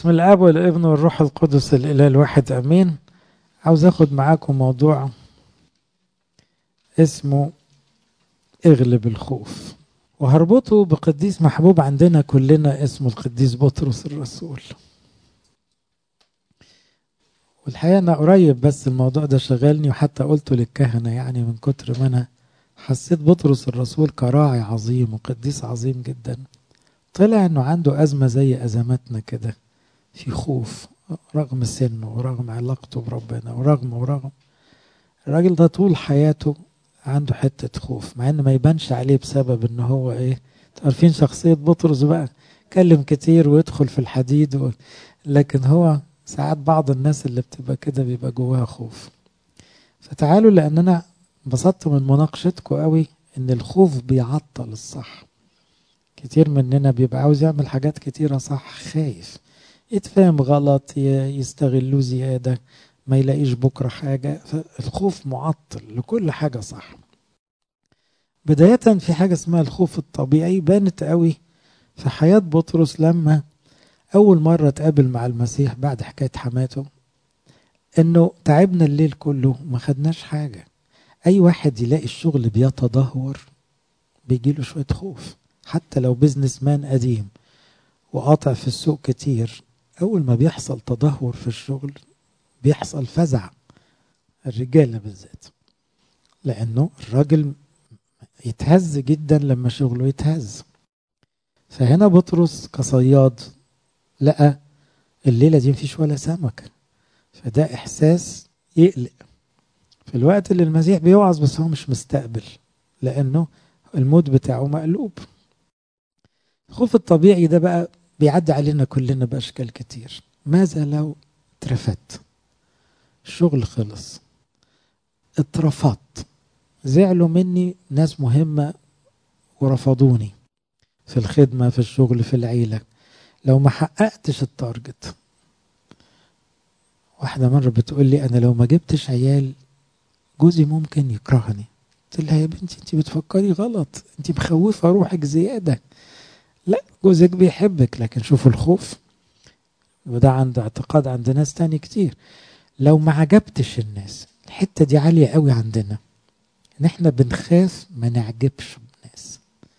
بسم الاب والابن والروح القدس الاله الواحد امين عاوز اخد معاكم موضوع اسمه اغلب الخوف وهربطه بقديس محبوب عندنا كلنا اسمه القديس بطرس الرسول والحقيقه انا قريب بس الموضوع ده شغلني وحتى قلته للكهنه يعني من كتر ما انا حسيت بطرس الرسول كراعي عظيم وقديس عظيم جدا طلع انه عنده ازمه زي ازماتنا كده في خوف رغم سنه ورغم علاقته بربنا ورغم ورغم الراجل ده طول حياته عنده حتة خوف مع ان ما يبانش عليه بسبب ان هو ايه عارفين شخصية بطرس بقى كلم كتير ويدخل في الحديد و... لكن هو ساعات بعض الناس اللي بتبقى كده بيبقى جواها خوف فتعالوا لان انا انبسطت من مناقشتكم قوي ان الخوف بيعطل الصح كتير مننا بيبقى عاوز يعمل حاجات كتيرة صح خايف يتفهم غلط يستغلوه زيادة ما يلاقيش بكرة حاجة الخوف معطل لكل حاجة صح بداية في حاجة اسمها الخوف الطبيعي بانت قوي في حياة بطرس لما أول مرة تقابل مع المسيح بعد حكاية حماته إنه تعبنا الليل كله ما خدناش حاجة أي واحد يلاقي الشغل بيتدهور بيجيله شوية خوف حتى لو بيزنس مان قديم وقاطع في السوق كتير أول ما بيحصل تدهور في الشغل بيحصل فزع الرجالة بالذات لأنه الراجل يتهز جدا لما شغله يتهز فهنا بطرس كصياد لقى الليلة دي مفيش ولا سمكة فده إحساس يقلق في الوقت اللي المسيح بيوعظ بس هو مش مستقبل لأنه المود بتاعه مقلوب الخوف الطبيعي ده بقى بيعدي علينا كلنا بأشكال كتير ماذا لو اترفدت الشغل خلص اترفضت زعلوا مني ناس مهمة ورفضوني في الخدمة في الشغل في العيلة لو ما حققتش التارجت واحدة مرة بتقول لي أنا لو ما جبتش عيال جوزي ممكن يكرهني قلت لها يا بنتي انت بتفكري غلط انت مخوفة روحك زيادة لا جوزك بيحبك لكن شوفوا الخوف وده عند اعتقاد عند ناس تاني كتير لو ما عجبتش الناس الحتة دي عالية قوي عندنا ان احنا بنخاف ما نعجبش الناس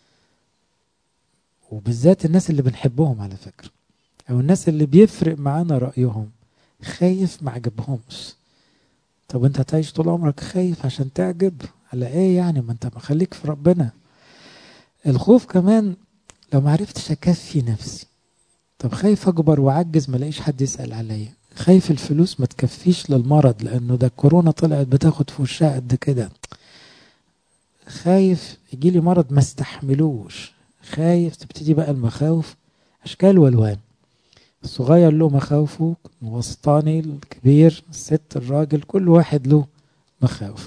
وبالذات الناس اللي بنحبهم على فكرة او الناس اللي بيفرق معانا رأيهم خايف ما عجبهمش طب انت هتعيش طول عمرك خايف عشان تعجب على ايه يعني ما انت مخليك في ربنا الخوف كمان لو ما عرفتش اكفي نفسي طب خايف اكبر واعجز ما الاقيش حد يسال عليا خايف الفلوس ما تكفيش للمرض لانه ده الكورونا طلعت بتاخد في وشها قد كده خايف يجي لي مرض ما استحملوش خايف تبتدي بقى المخاوف اشكال والوان الصغير له مخاوفه الوسطاني الكبير الست الراجل كل واحد له مخاوف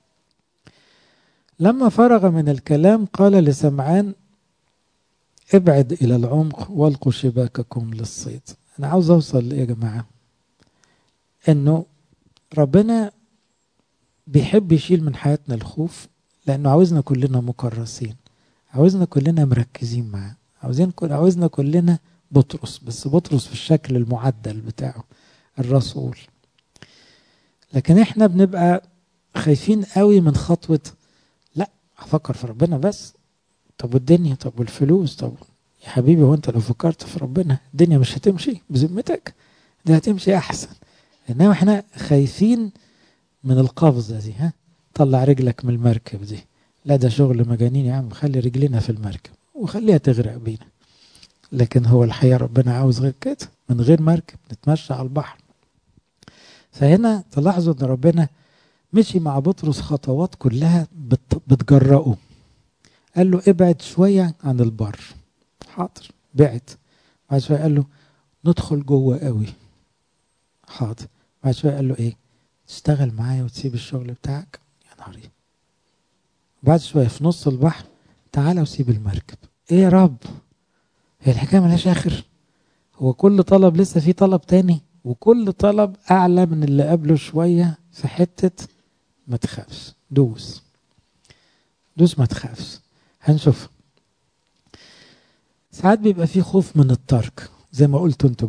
لما فرغ من الكلام قال لسمعان ابعد الى العمق والقوا شباككم للصيد انا عاوز اوصل لايه يا جماعه انه ربنا بيحب يشيل من حياتنا الخوف لانه عاوزنا كلنا مكرسين عاوزنا كلنا مركزين معاه عاوزين كل عاوزنا كلنا بطرس بس بطرس في الشكل المعدل بتاعه الرسول لكن احنا بنبقى خايفين قوي من خطوه لا هفكر في ربنا بس طب والدنيا طب والفلوس طب يا حبيبي هو انت لو فكرت في ربنا الدنيا مش هتمشي بذمتك دي هتمشي احسن انما احنا خايفين من القفزه دي ها طلع رجلك من المركب دي لا ده شغل مجانين يا عم خلي رجلنا في المركب وخليها تغرق بينا لكن هو الحقيقه ربنا عاوز غير كده من غير مركب نتمشى على البحر فهنا تلاحظوا ان ربنا مشي مع بطرس خطوات كلها بتجرأه قال له ابعد شوية عن البر حاضر بعد بعد شوية قال له ندخل جوه قوي حاضر بعد شوية قال له ايه تشتغل معايا وتسيب الشغل بتاعك يا نهاري بعد شوية في نص البحر تعالى وسيب المركب ايه يا رب هي الحكاية ملهاش اخر هو كل طلب لسه في طلب تاني وكل طلب اعلى من اللي قبله شوية في حتة ما تخافش دوس دوس ما تخافش هنشوف ساعات بيبقى في خوف من الترك زي ما قلتوا انتوا بقى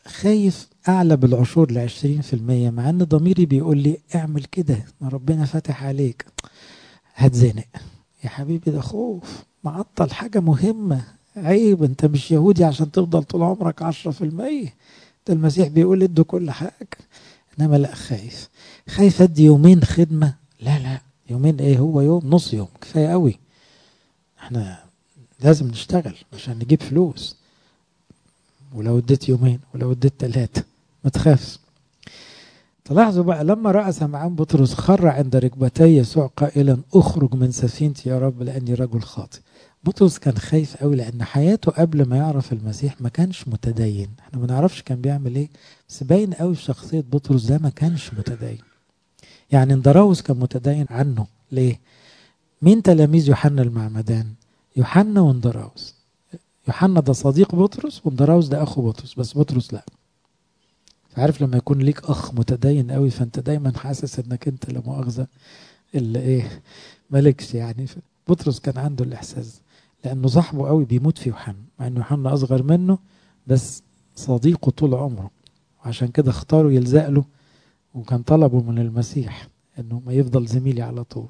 خايف أعلى بالعشور لعشرين في المية مع أن ضميري بيقول لي اعمل كده ما ربنا فاتح عليك هتزنق يا حبيبي ده خوف معطل حاجة مهمة عيب انت مش يهودي عشان تفضل طول عمرك عشرة في المية ده المسيح بيقول ادوا كل حاجة انما لا خايف خايف ادي يومين خدمة لا لا يومين ايه هو يوم نص يوم كفاية قوي احنا لازم نشتغل عشان نجيب فلوس ولو اديت يومين ولو اديت ثلاثة ما تخافش تلاحظوا بقى لما رأى سمعان بطرس خر عند ركبتي يسوع قائلا اخرج من سفينتي يا رب لاني رجل خاطئ بطرس كان خايف قوي لان حياته قبل ما يعرف المسيح ما كانش متدين احنا ما نعرفش كان بيعمل ايه بس باين قوي في شخصيه بطرس ده ما كانش متدين يعني اندراوس كان متدين عنه ليه مين تلاميذ يوحنا المعمدان يوحنا واندراوس يوحنا ده صديق بطرس واندراوس ده اخو بطرس بس بطرس لا عارف لما يكون ليك اخ متدين قوي فانت دايما حاسس انك انت لا مؤاخذه اللي ايه مالكش يعني بطرس كان عنده الاحساس لانه صاحبه قوي بيموت في يوحنا مع ان يوحنا اصغر منه بس صديقه طول عمره وعشان كده اختاروا يلزق له وكان طلبه من المسيح انه ما يفضل زميلي على طول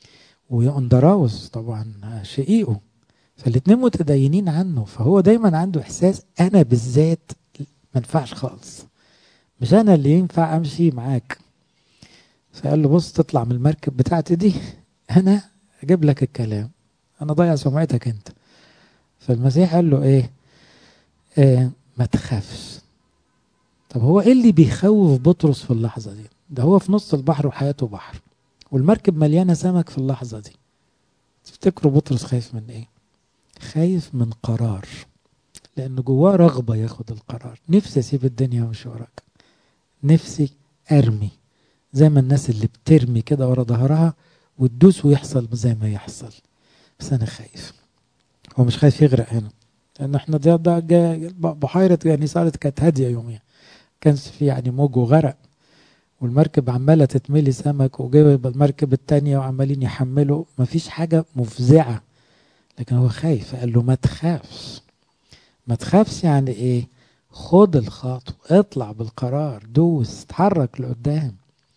واندراوس طبعا شقيقه فالاتنين متدينين عنه فهو دايما عنده احساس انا بالذات ما ينفعش خالص مش انا اللي ينفع امشي معاك فقال له بص تطلع من المركب بتاعتي دي انا اجيب لك الكلام انا ضيع سمعتك انت فالمسيح قال له ايه, إيه ما تخافش طب هو ايه اللي بيخوف بطرس في اللحظة دي ده هو في نص البحر وحياته بحر والمركب مليانة سمك في اللحظة دي تفتكروا بطرس خايف من ايه خايف من قرار لأن جواه رغبة ياخد القرار نفسي أسيب الدنيا ومش وراك نفسي أرمي زي ما الناس اللي بترمي كده ورا ظهرها وتدوس ويحصل زي ما يحصل بس أنا خايف هو مش خايف يغرق هنا لأن احنا ده, ده بحيرة يعني صارت كانت هادية يوميا كانش في يعني موج وغرق والمركب عمالة تتملي سمك وجايب المركب التانية وعمالين يحملوا مفيش حاجة مفزعة لكن هو خايف قال له ما تخافش ما تخافش يعني ايه خد الخطوة اطلع بالقرار دوس اتحرك لقدام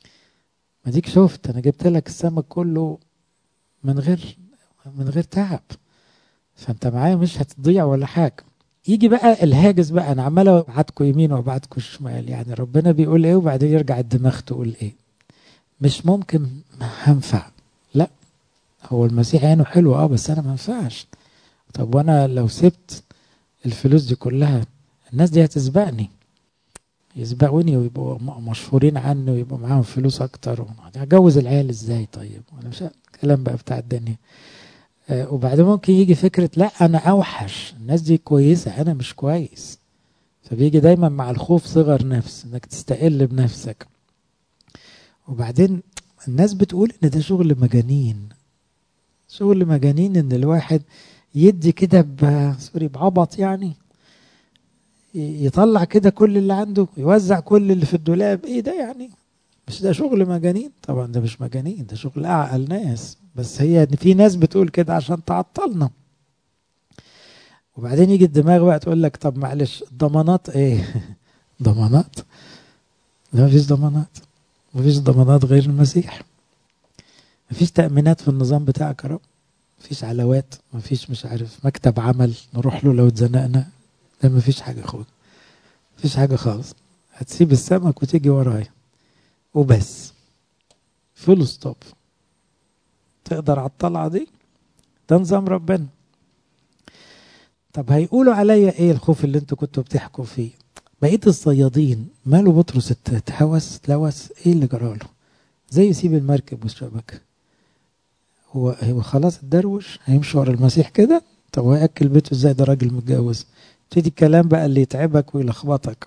ما ديك شفت انا جبت لك السمك كله من غير من غير تعب فانت معايا مش هتضيع ولا حاجة يجي بقى الهاجس بقى انا عمال ابعتكم يمين وابعتكم شمال يعني ربنا بيقول ايه وبعدين يرجع الدماغ تقول ايه مش ممكن هنفع لا هو المسيح عينه حلو اه بس انا ما ينفعش طب وانا لو سبت الفلوس دي كلها الناس دي هتسبقني يسبقوني ويبقوا مشهورين عني ويبقوا معاهم فلوس اكتر هجوز العيال ازاي طيب انا مش كلام بقى بتاع الدنيا آه وبعدين ممكن يجي فكرة لا انا اوحش الناس دي كويسة انا مش كويس فبيجي دايما مع الخوف صغر نفس انك تستقل بنفسك وبعدين الناس بتقول ان ده شغل مجانين شغل مجانين ان الواحد يدي كده سوري بعبط يعني يطلع كده كل اللي عنده يوزع كل اللي في الدولاب ايه ده يعني مش ده شغل مجانين طبعا ده مش مجانين ده شغل اعقل ناس بس هي في ناس بتقول كده عشان تعطلنا وبعدين يجي الدماغ بقى تقول لك طب معلش الضمانات ايه ضمانات لا مفيش ضمانات مفيش ضمانات غير المسيح مفيش تأمينات في النظام بتاعك يا رب مفيش علاوات مفيش مش عارف مكتب عمل نروح له لو اتزنقنا لا مفيش حاجة خالص مفيش حاجة خالص هتسيب السمك وتيجي ورايا وبس فول ستوب تقدر على الطلعة دي ده نظام ربنا طب هيقولوا عليا ايه الخوف اللي انتوا كنتوا بتحكوا فيه بقيت الصيادين ماله بطرس اتهوس اتلوث ايه اللي جراله زي يسيب المركب والشبكه هو هو خلاص اتدروش هيمشي ورا المسيح كده طب هو ياكل بيته ازاي ده راجل متجوز تبتدي الكلام بقى اللي يتعبك ويلخبطك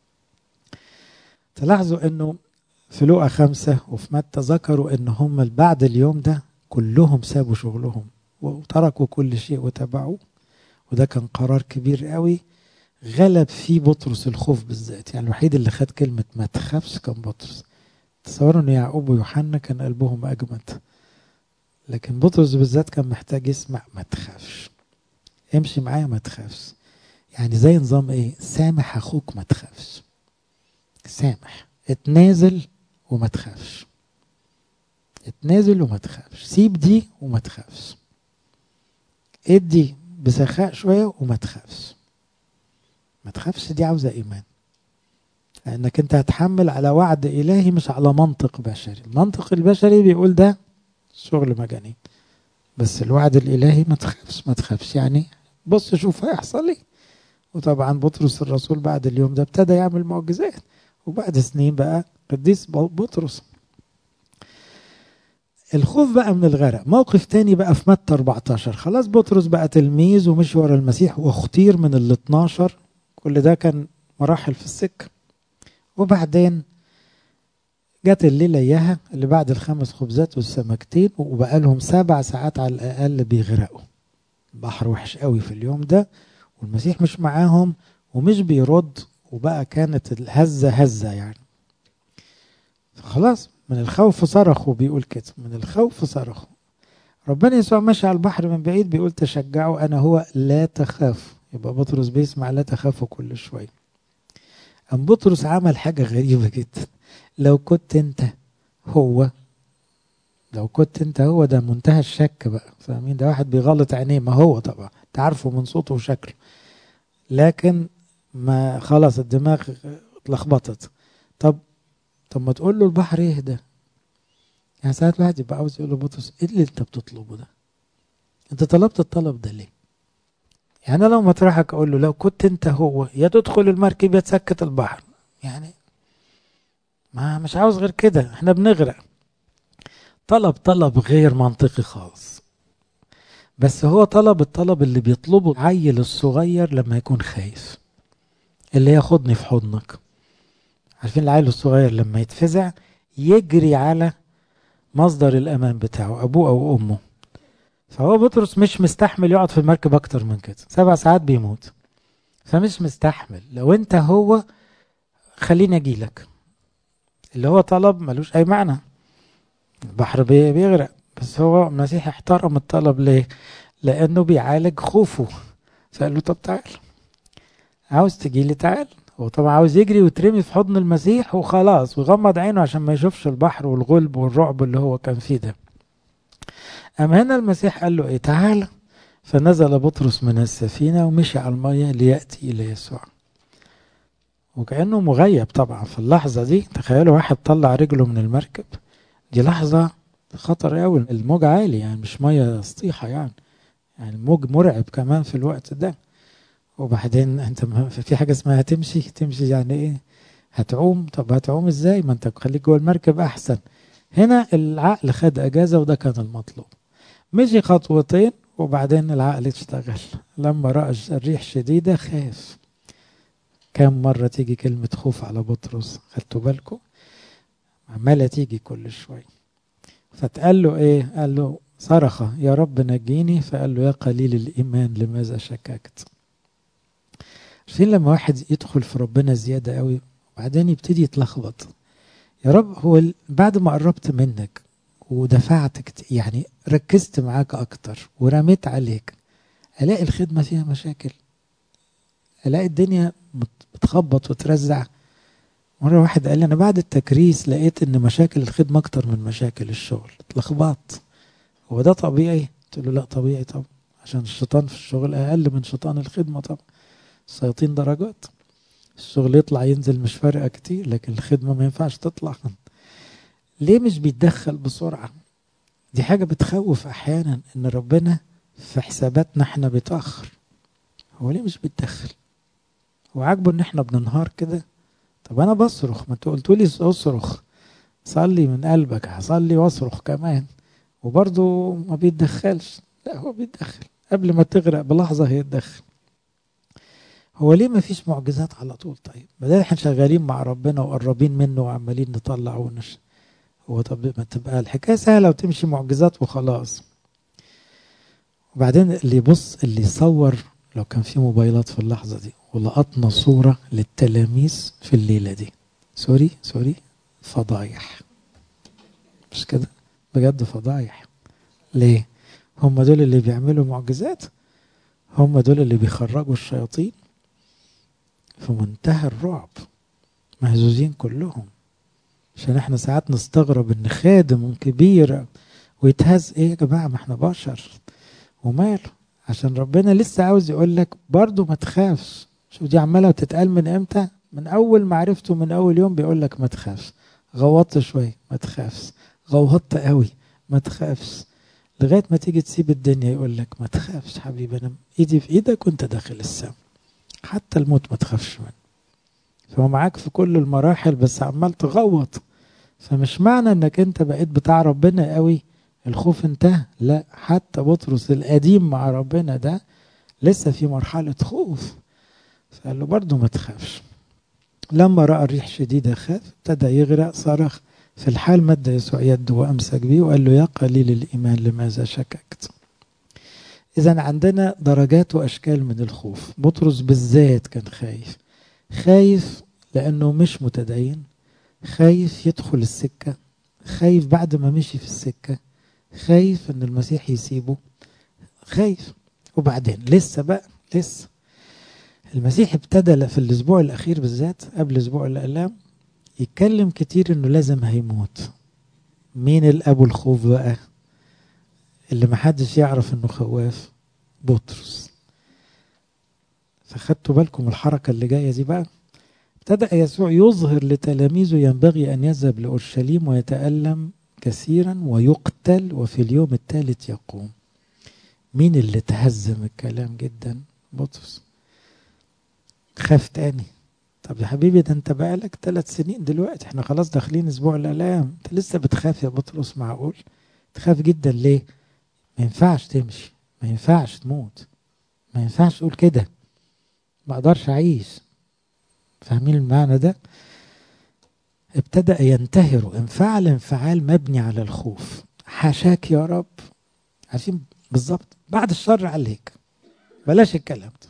تلاحظوا انه في لوقا خمسة وفي متى ذكروا ان هم بعد اليوم ده كلهم سابوا شغلهم وتركوا كل شيء وتبعوه وده كان قرار كبير قوي غلب فيه بطرس الخوف بالذات يعني الوحيد اللي خد كلمة ما تخافش كان بطرس تصوروا ان يعقوب ويوحنا كان قلبهم اجمد لكن بطرس بالذات كان محتاج يسمع ما تخافش امشي معايا ما تخافش يعني زي نظام ايه سامح اخوك ما تخافش سامح اتنازل وما تخافش اتنازل وما تخافش سيب دي وما تخافش ادي بسخاء شوية وما تخافش ما تخافش دي عاوزة إيمان لأنك أنت هتحمل على وعد إلهي مش على منطق بشري المنطق البشري بيقول ده شغل مجاني بس الوعد الإلهي ما تخافش ما تخافش يعني بص شوف هيحصل ايه وطبعا بطرس الرسول بعد اليوم ده ابتدى يعمل معجزات وبعد سنين بقى قديس بطرس الخوف بقى من الغرق موقف تاني بقى في متى 14 خلاص بطرس بقى تلميذ ومشي ورا المسيح واختير من ال 12 كل ده كان مراحل في السكة وبعدين جت الليلة إياها اللي بعد الخمس خبزات والسمكتين وبقى لهم سبع ساعات على الأقل بيغرقوا البحر وحش قوي في اليوم ده والمسيح مش معاهم ومش بيرد وبقى كانت الهزة هزة يعني خلاص من الخوف صرخوا بيقول كده من الخوف صرخوا ربنا يسوع ماشي على البحر من بعيد بيقول تشجعوا أنا هو لا تخاف يبقى بطرس بيسمع لا تخافوا كل شوية أم بطرس عمل حاجة غريبة جدا لو كنت أنت هو لو كنت أنت هو ده منتهى الشك بقى فاهمين ده واحد بيغلط عينيه ما هو طبعا تعرفه من صوته وشكله لكن ما خلاص الدماغ اتلخبطت طب طب ما تقول له البحر يهدى يعني ساعات الواحد يبقى عاوز يقول له بطرس ايه اللي انت بتطلبه ده انت طلبت الطلب ده ليه يعني لو مطرحك اقول له لو كنت انت هو يا تدخل المركب يا تسكت البحر يعني ما مش عاوز غير كده احنا بنغرق طلب طلب غير منطقي خالص بس هو طلب الطلب اللي بيطلبه العيل الصغير لما يكون خايف اللي ياخدني في حضنك عارفين العيل الصغير لما يتفزع يجري على مصدر الامان بتاعه ابوه او امه فهو بطرس مش مستحمل يقعد في المركب اكتر من كده سبع ساعات بيموت فمش مستحمل لو انت هو خليني اجيلك اللي هو طلب ملوش اي معنى البحر بيغرق بس هو المسيح احترم الطلب ليه لانه بيعالج خوفه فقال له طب تعال عاوز تجيلي تعال هو طبعا عاوز يجري ويترمي في حضن المسيح وخلاص ويغمض عينه عشان ما يشوفش البحر والغلب والرعب اللي هو كان فيه ده أما هنا المسيح قال له إيه تعال فنزل بطرس من السفينة ومشي على المية ليأتي إلى يسوع وكأنه مغيب طبعا في اللحظة دي تخيلوا واحد طلع رجله من المركب دي لحظة خطر قوي الموج عالي يعني مش مية سطيحة يعني يعني الموج مرعب كمان في الوقت ده وبعدين انت في حاجة اسمها تمشي تمشي يعني ايه هتعوم طب هتعوم ازاي ما انت خليك جوه المركب احسن هنا العقل خد اجازة وده كان المطلوب مشي خطوتين وبعدين العقل اشتغل لما رأى الريح شديدة خاف كم مرة تيجي كلمة خوف على بطرس خدتوا بالكم عمالة تيجي كل شوي فتقال له ايه قال له صرخ يا رب نجيني فقال له يا قليل الإيمان لماذا شككت عارفين لما واحد يدخل في ربنا زيادة قوي وبعدين يبتدي يتلخبط يا رب هو بعد ما قربت منك ودفعت يعني ركزت معاك أكتر ورميت عليك ألاقي الخدمة فيها مشاكل ألاقي الدنيا بتخبط وترزع مرة واحد قال لي أنا بعد التكريس لقيت إن مشاكل الخدمة أكتر من مشاكل الشغل اتلخبطت هو ده طبيعي؟ قلت له لا طبيعي طبعا عشان الشيطان في الشغل أقل من شيطان الخدمة طبعا الشياطين درجات الشغل يطلع ينزل مش فارقة كتير لكن الخدمة ما ينفعش تطلع ليه مش بيتدخل بسرعة دي حاجة بتخوف أحيانا إن ربنا في حساباتنا احنا بيتأخر هو ليه مش بيتدخل هو عاجبه إن احنا بننهار كده طب أنا بصرخ ما انتوا قلتوا لي أصرخ صلي من قلبك هصلي واصرخ كمان وبرضه ما بيتدخلش لا هو بيتدخل قبل ما تغرق بلحظة هيتدخل هو ليه ما فيش معجزات على طول طيب بدل احنا شغالين مع ربنا وقربين منه وعمالين نطلع ونش هو طب ما تبقى الحكايه سهله وتمشي معجزات وخلاص وبعدين اللي يبص اللي يصور لو كان في موبايلات في اللحظه دي ولقطنا صوره للتلاميذ في الليله دي سوري سوري فضايح مش كده بجد فضايح ليه هم دول اللي بيعملوا معجزات هم دول اللي بيخرجوا الشياطين في منتهى الرعب مهزوزين كلهم عشان احنا ساعات نستغرب ان خادم كبير ويتهز ايه يا جماعه ما احنا بشر وماله عشان ربنا لسه عاوز يقول لك برضه ما تخافش شوف دي عماله تتقال من امتى من اول ما عرفته من اول يوم بيقول لك ما تخافش غوطت شويه ما تخافش غوطت قوي ما تخافش لغايه ما تيجي تسيب الدنيا يقول لك ما تخافش حبيبي انا ايدي في ايدك وانت داخل السما حتى الموت ما تخافش منه فهو معاك في كل المراحل بس عمال تغوط فمش معنى انك انت بقيت بتاع ربنا قوي الخوف انتهى لا حتى بطرس القديم مع ربنا ده لسه في مرحلة خوف فقال له برضه ما تخافش لما رأى الريح شديدة خاف ابتدى يغرق صرخ في الحال مد يسوع يده وأمسك بيه وقال له يا قليل الإيمان لماذا شككت إذا عندنا درجات وأشكال من الخوف بطرس بالذات كان خايف خايف لأنه مش متدين خايف يدخل السكة خايف بعد ما مشي في السكة خايف ان المسيح يسيبه خايف وبعدين لسه بقى لسه المسيح ابتدى في الاسبوع الاخير بالذات قبل اسبوع الالام يتكلم كتير انه لازم هيموت مين الابو الخوف بقى اللي محدش يعرف انه خواف بطرس فخدتوا بالكم الحركه اللي جايه دي بقى ابتدأ يسوع يظهر لتلاميذه ينبغي أن يذهب لأورشليم ويتألم كثيرا ويقتل وفي اليوم الثالث يقوم مين اللي تهزم الكلام جدا بطرس خاف تاني طب يا حبيبي ده انت بقالك ثلاث سنين دلوقتي احنا خلاص داخلين اسبوع الالام انت لسه بتخاف يا بطرس معقول تخاف جدا ليه ما ينفعش تمشي ما ينفعش تموت ما ينفعش تقول كده ما اقدرش اعيش فاهمين المعنى ده ابتدأ ينتهر انفعل انفعال مبني على الخوف حاشاك يا رب عارفين بالظبط بعد الشر عليك بلاش الكلام ده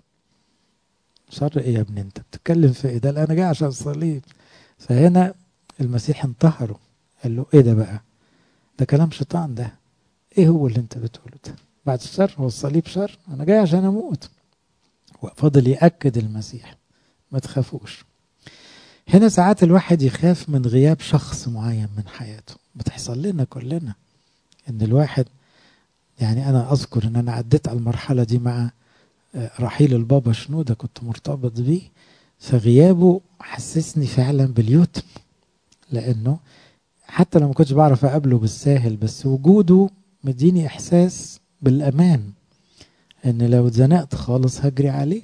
شر ايه يا ابني انت بتتكلم في ايه ده انا جاي عشان الصليب فهنا المسيح انتهره قال له ايه ده بقى ده كلام شيطان ده ايه هو اللي انت بتقوله ده بعد الشر هو الصليب شر انا جاي عشان اموت وفضل يأكد المسيح ما تخافوش هنا ساعات الواحد يخاف من غياب شخص معين من حياته بتحصل لنا كلنا ان الواحد يعني انا اذكر ان انا عديت على المرحله دي مع رحيل البابا شنوده كنت مرتبط بيه فغيابه حسسني فعلا باليتم لانه حتى لو ما كنتش بعرف اقابله بالساهل بس وجوده مديني احساس بالامان ان لو اتزنقت خالص هجري عليه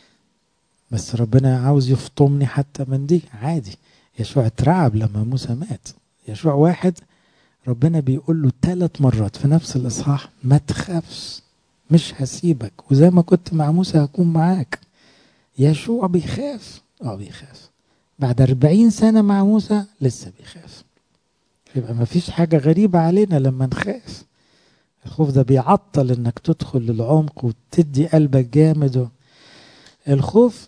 بس ربنا عاوز يفطمني حتى من دي عادي يشوع اترعب لما موسى مات يشوع واحد ربنا بيقول له ثلاث مرات في نفس الاصحاح ما تخافش مش هسيبك وزي ما كنت مع موسى هكون معاك يشوع بيخاف اه بيخاف بعد أربعين سنة مع موسى لسه بيخاف يبقى ما فيش حاجة غريبة علينا لما نخاف الخوف ده بيعطل انك تدخل للعمق وتدي قلبك جامد الخوف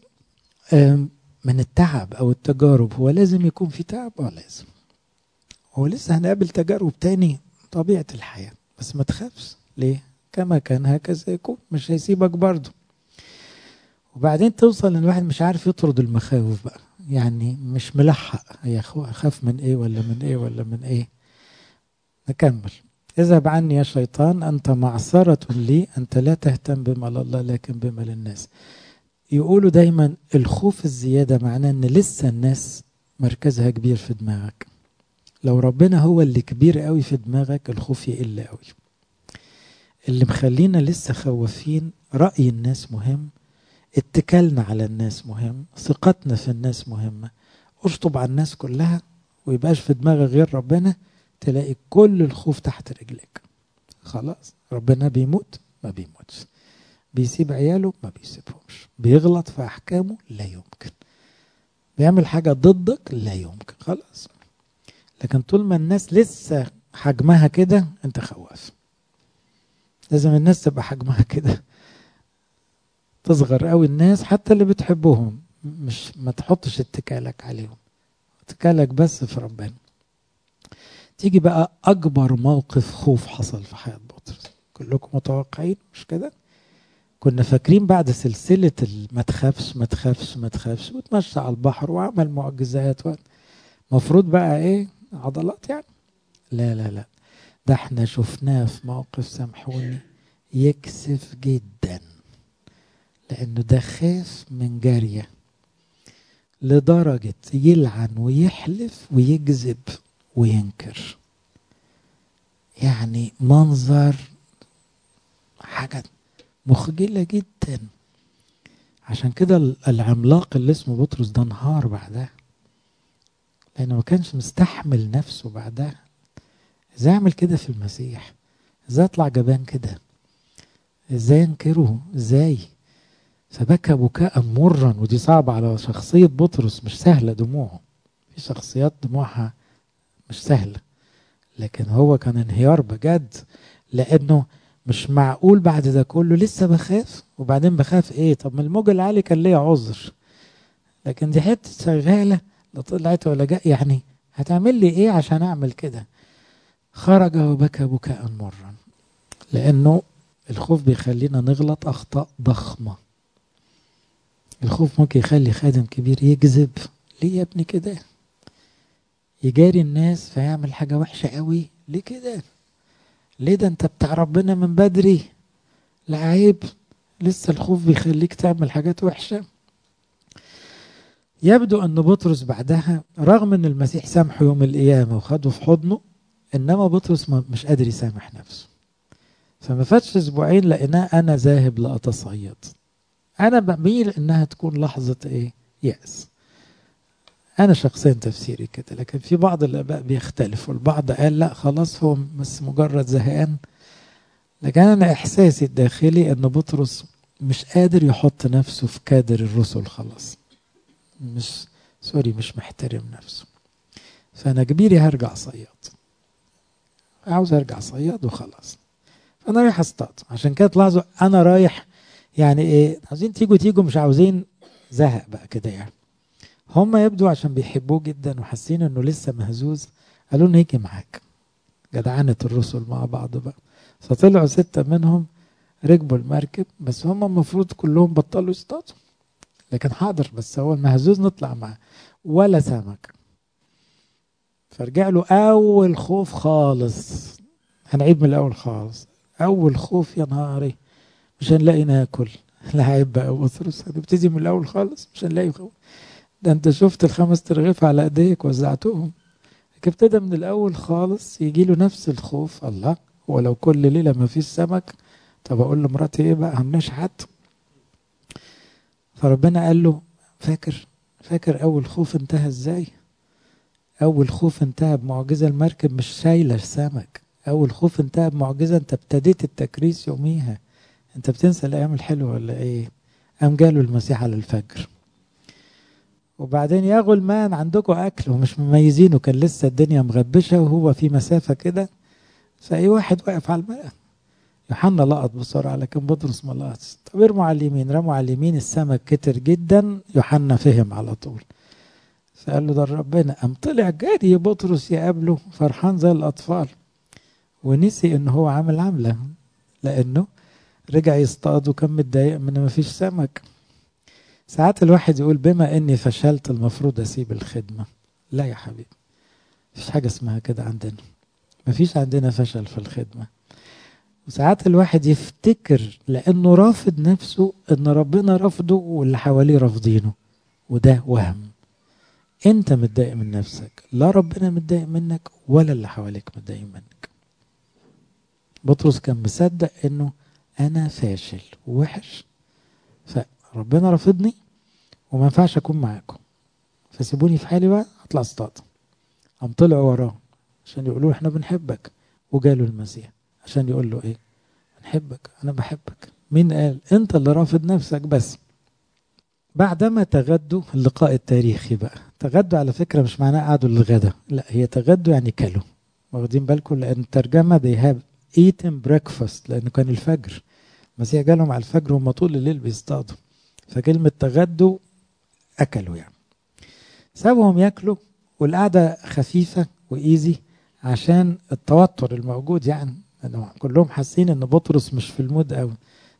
من التعب او التجارب هو لازم يكون في تعب اه لازم هو لسه هنقابل تجارب تاني طبيعة الحياة بس ما تخافش ليه كما كان هكذا يكون مش هيسيبك برضه وبعدين توصل ان الواحد مش عارف يطرد المخاوف بقى يعني مش ملحق هي خاف من ايه ولا من ايه ولا من ايه نكمل اذهب عني يا شيطان انت معصرة لي انت لا تهتم بما لله لكن بما للناس يقولوا دايما الخوف الزيادة معناه ان لسه الناس مركزها كبير في دماغك لو ربنا هو اللي كبير قوي في دماغك الخوف يقل قوي اللي مخلينا لسه خوافين رأي الناس مهم اتكالنا على الناس مهم ثقتنا في الناس مهمة اشطب على الناس كلها ويبقاش في دماغك غير ربنا تلاقي كل الخوف تحت رجلك خلاص ربنا بيموت ما بيموتش بيسيب عياله ما بيسيبهمش بيغلط في احكامه لا يمكن بيعمل حاجه ضدك لا يمكن خلاص لكن طول ما الناس لسه حجمها كده انت خواف لازم الناس تبقى حجمها كده تصغر قوي الناس حتى اللي بتحبهم مش ما تحطش اتكالك عليهم اتكالك بس في ربنا تيجي بقى اكبر موقف خوف حصل في حياه بطرس كلكم متوقعين مش كده كنا فاكرين بعد سلسلة ما تخافش ما تخافش ما تخافش وتمشى على البحر وعمل معجزات المفروض بقى ايه عضلات يعني لا لا لا ده احنا شفناه في موقف سامحوني يكسف جدا لانه ده خاف من جارية لدرجة يلعن ويحلف ويكذب وينكر يعني منظر حاجة مخجلة جدا عشان كده العملاق اللي اسمه بطرس ده انهار بعدها لأنه ما كانش مستحمل نفسه بعدها ازاي اعمل كده في المسيح ازاي اطلع جبان كده ازاي انكره ازاي فبكى بكاء مرا ودي صعبة على شخصية بطرس مش سهلة دموعه في شخصيات دموعها مش سهلة لكن هو كان انهيار بجد لأنه مش معقول بعد ده كله لسه بخاف وبعدين بخاف ايه طب ما الموج العالي كان ليا عذر لكن دي حته شغاله لا طلعت ولا جاء يعني هتعمل لي ايه عشان اعمل كده خرج وبكى بكاء مرا لانه الخوف بيخلينا نغلط اخطاء ضخمه الخوف ممكن يخلي خادم كبير يكذب ليه يا ابني كده يجاري الناس فيعمل حاجه وحشه قوي ليه كده ليه ده انت بتاع ربنا من بدري لا عيب لسه الخوف بيخليك تعمل حاجات وحشة يبدو أن بطرس بعدها رغم أن المسيح سامحه يوم القيامة وخده في حضنه إنما بطرس مش قادر يسامح نفسه فما فاتش أسبوعين لقيناه أنا ذاهب لأتصيد أنا بميل إنها تكون لحظة إيه؟ يأس أنا شخصيا تفسيري كده لكن في بعض الآباء بيختلفوا البعض قال لا خلاص هو بس مجرد زهقان لكن أنا إحساسي الداخلي أن بطرس مش قادر يحط نفسه في كادر الرسل خلاص مش سوري مش محترم نفسه فأنا كبيري هرجع صياد عاوز أرجع صياد وخلاص فأنا رايح أصطاد عشان كده تلاحظوا أنا رايح يعني إيه عاوزين تيجوا تيجوا مش عاوزين زهق بقى كده يعني هم يبدو عشان بيحبوه جدا وحاسين انه لسه مهزوز قالوا له يجي معاك جدعنة الرسل مع بعض بقى فطلعوا ستة منهم ركبوا المركب بس هم المفروض كلهم بطلوا يصطادوا لكن حاضر بس هو المهزوز نطلع معاه ولا سمك فرجع له اول خوف خالص هنعيد من الاول خالص اول خوف يا نهاري مش هنلاقي ناكل لا عيب بقى بطرس هنبتدي من الاول خالص مش هنلاقي خوف ده انت شفت الخمس ترغيف على ايديك وزعتهم ابتدى من الاول خالص يجي له نفس الخوف الله ولو كل ليله ما فيش سمك طب اقول لمراتي ايه بقى هنشحت فربنا قال له فاكر فاكر اول خوف انتهى ازاي اول خوف انتهى بمعجزه المركب مش شايله سمك اول خوف انتهى بمعجزه انت ابتديت التكريس يوميها انت بتنسى الايام الحلوه ولا ايه قام جاله المسيح على الفجر وبعدين يا غلمان عندكم اكل ومش مميزينه كان لسه الدنيا مغبشه وهو في مسافه كده فاي واحد واقف على الماء يوحنا لقط بسرعه لكن بطرس ما لقطش طب ارموا على اليمين رموا على اليمين السمك كتر جدا يوحنا فهم على طول فقال له ده ربنا قام طلع جاري بطرس يقابله فرحان زي الاطفال ونسي ان هو عامل عمله لانه رجع يصطاد وكان متضايق من ما فيش سمك ساعات الواحد يقول بما اني فشلت المفروض اسيب الخدمه لا يا حبيبي مفيش حاجه اسمها كده عندنا مفيش عندنا فشل في الخدمه وساعات الواحد يفتكر لانه رافض نفسه ان ربنا رافضه واللي حواليه رافضينه وده وهم انت متضايق من نفسك لا ربنا متضايق منك ولا اللي حواليك متضايق منك بطرس كان مصدق انه انا فاشل وحش فربنا رافضني وما ينفعش اكون معاكم فسيبوني في حالي بقى اطلع اصطاد قام طلعوا وراه عشان يقولوا احنا بنحبك وجاله المسيح عشان يقول له ايه بنحبك انا بحبك مين قال انت اللي رافض نفسك بس بعدما تغدوا اللقاء التاريخي بقى تغدوا على فكرة مش معناه قعدوا للغدا لا هي تغدوا يعني كلوا واخدين بالكم لأن الترجمة they have eaten breakfast لأنه كان الفجر المسيح جالهم على الفجر وهم طول الليل بيصطادوا فكلمة تغدوا أكلوا يعني سابهم ياكلوا والقعدة خفيفة وإيزي عشان التوتر الموجود يعني كلهم حاسين ان بطرس مش في المود قوي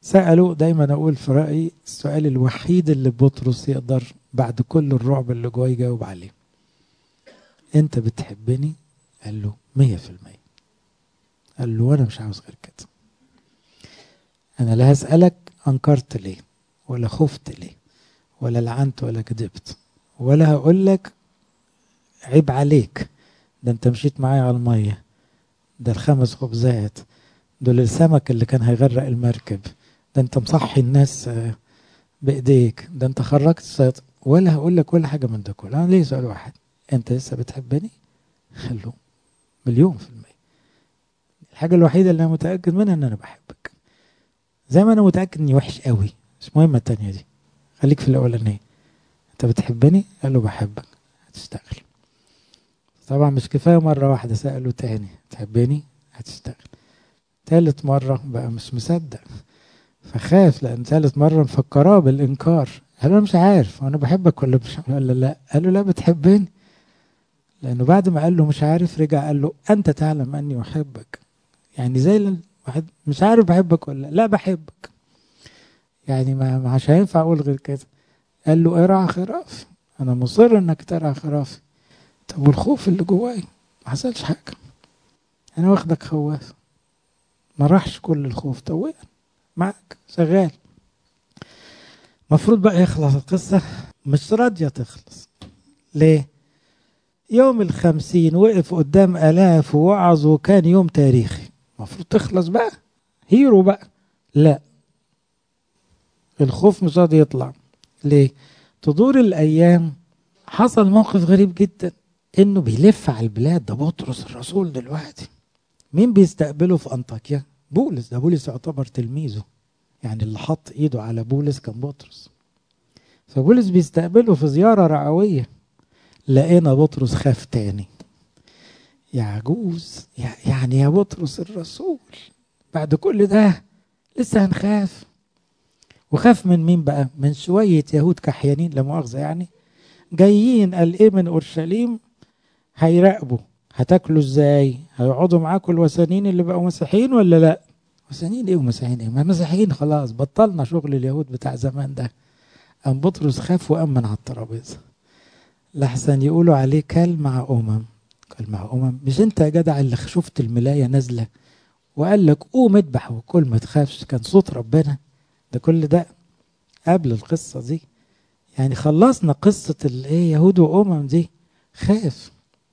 سألوا دايما أقول في رأيي السؤال الوحيد اللي بطرس يقدر بعد كل الرعب اللي جواه يجاوب عليه أنت بتحبني؟ قال له مية في المية قال له وأنا مش عاوز غير كده أنا لا هسألك أنكرت ليه ولا خفت ليه ولا لعنت ولا كذبت ولا هقول لك عيب عليك ده انت مشيت معايا على الميه ده الخمس خبزات دول السمك اللي كان هيغرق المركب ده انت مصحي الناس بايديك ده انت خرجت الصيد ولا هقول لك ولا حاجه من ده كله انا ليه سؤال واحد انت لسه بتحبني خلو مليون في المية الحاجة الوحيدة اللي أنا متأكد منها إن أنا بحبك زي ما أنا متأكد إني وحش قوي مش مهمة التانية دي خليك في الأولانية أنت بتحبني؟ قال له بحبك هتشتغل طبعا مش كفاية مرة واحدة سأله تاني تحبني؟ هتشتغل تالت مرة بقى مش مصدق فخاف لأن تالت مرة مفكراه بالإنكار قال له مش عارف أنا بحبك ولا مش قال له لا قال له لا بتحبني لأنه بعد ما قال له مش عارف رجع قال له أنت تعلم أني أحبك يعني زي الواحد مش عارف بحبك ولا لا بحبك يعني ما مش هينفع أقول غير كده قال له ارعى خرافي أنا مصر إنك ترعى خرافي طب والخوف اللي جواي ما حصلش حاجة أنا واخدك خواف ما راحش كل الخوف طويل معك شغال مفروض بقى يخلص القصة مش راضية تخلص ليه يوم الخمسين وقف قدام آلاف ووعظ وكان يوم تاريخي مفروض تخلص بقى هيرو بقى لا الخوف مش راضي يطلع ليه تدور الأيام حصل موقف غريب جدا انه بيلف على البلاد ده بطرس الرسول دلوقتي مين بيستقبله في انطاكيا بولس ده بولس يعتبر تلميذه يعني اللي حط ايده على بولس كان بطرس فبولس بيستقبله في زيارة رعوية لقينا بطرس خاف تاني يا عجوز يعني يا بطرس الرسول بعد كل ده لسه هنخاف وخاف من مين بقى من شوية يهود كحيانين لا مؤاخذة يعني جايين قال ايه من اورشليم هيراقبوا هتاكلوا ازاي هيقعدوا معاكم الوثنيين اللي بقوا مسيحيين ولا لا وثنيين ايه ومسيحيين ايه ما مسيحيين خلاص بطلنا شغل اليهود بتاع زمان ده قام بطرس خاف وامن على الترابيزه لحسن يقولوا عليه كل مع امم قال مع امم مش انت يا جدع اللي شفت الملايه نازله وقال لك قوم اذبح وكل ما تخافش كان صوت ربنا ده كل ده قبل القصه دي يعني خلصنا قصه الايه يهود وامم دي خاف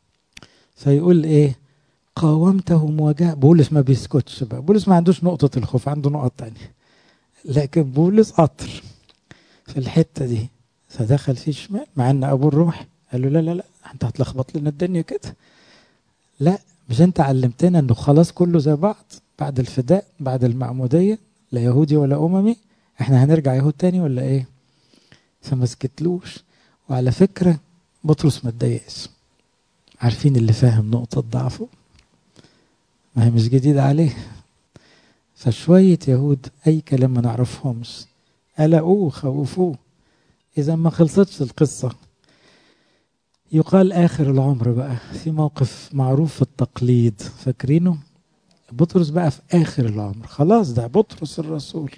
فيقول ايه قاومتهم وجاء بولس ما بيسكتش بقى بولس ما عندوش نقطة الخوف عنده نقط تانية لكن بولس قطر في الحتة دي فدخل فيه شمال مع ان ابو الروح قال له لا لا لا انت هتلخبط لنا الدنيا كده لا مش انت علمتنا انه خلاص كله زي بعض بعد الفداء بعد المعمودية لا يهودي ولا اممي احنا هنرجع يهود تاني ولا ايه فما سكتلوش وعلى فكرة بطرس ما اتضايقش عارفين اللي فاهم نقطة ضعفه ما هي مش جديدة عليه فشوية يهود أي كلام ما نعرفهمش قلقوه خوفوه إذا ما خلصتش القصة يقال آخر العمر بقى في موقف معروف في التقليد فاكرينه بطرس بقى في آخر العمر خلاص ده بطرس الرسول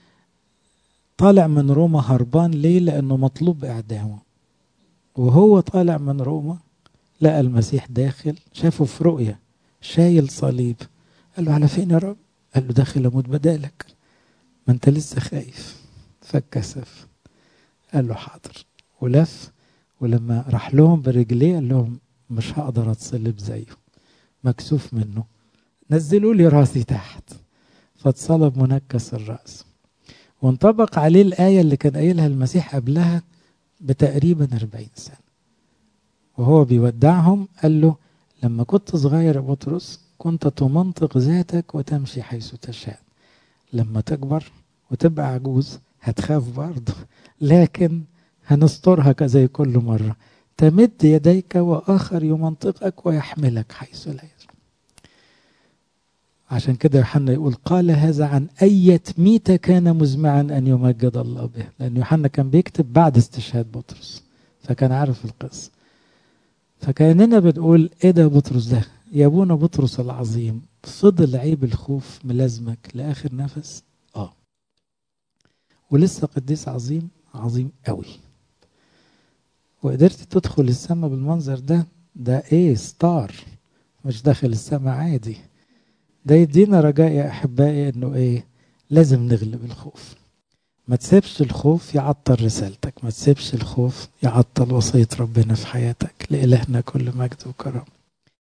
طالع من روما هربان ليه لأنه مطلوب إعدامه وهو طالع من روما لقى المسيح داخل شافه في رؤية شايل صليب قال له على فين يا رب قال له داخل اموت بدالك ما انت لسه خايف فاتكسف قال له حاضر ولف ولما راح لهم برجليه قال لهم مش هقدر اتصلب زيه مكسوف منه نزلوا لي راسي تحت فاتصلب منكس الراس وانطبق عليه الآية اللي كان قايلها المسيح قبلها بتقريبا 40 سنة وهو بيودعهم قال له لما كنت صغير يا بطرس كنت تمنطق ذاتك وتمشي حيث تشاء لما تكبر وتبقى عجوز هتخاف برضه لكن هنسترها زي كل مرة تمد يديك وآخر يمنطقك ويحملك حيث لا يزال عشان كده يوحنا يقول قال هذا عن أية ميتة كان مزمعا أن يمجد الله به لأن يوحنا كان بيكتب بعد استشهاد بطرس فكان عارف القصة فكأننا بنقول ايه ده بطرس ده يا ابونا بطرس العظيم فضل عيب الخوف ملازمك لاخر نفس اه ولسه قديس عظيم عظيم قوي وقدرت تدخل السماء بالمنظر ده ده ايه ستار مش داخل السماء عادي ده يدينا رجاء يا احبائي انه ايه لازم نغلب الخوف ما تسيبش الخوف يعطل رسالتك ما تسيبش الخوف يعطل وصية ربنا في حياتك لإلهنا كل مجد وكرم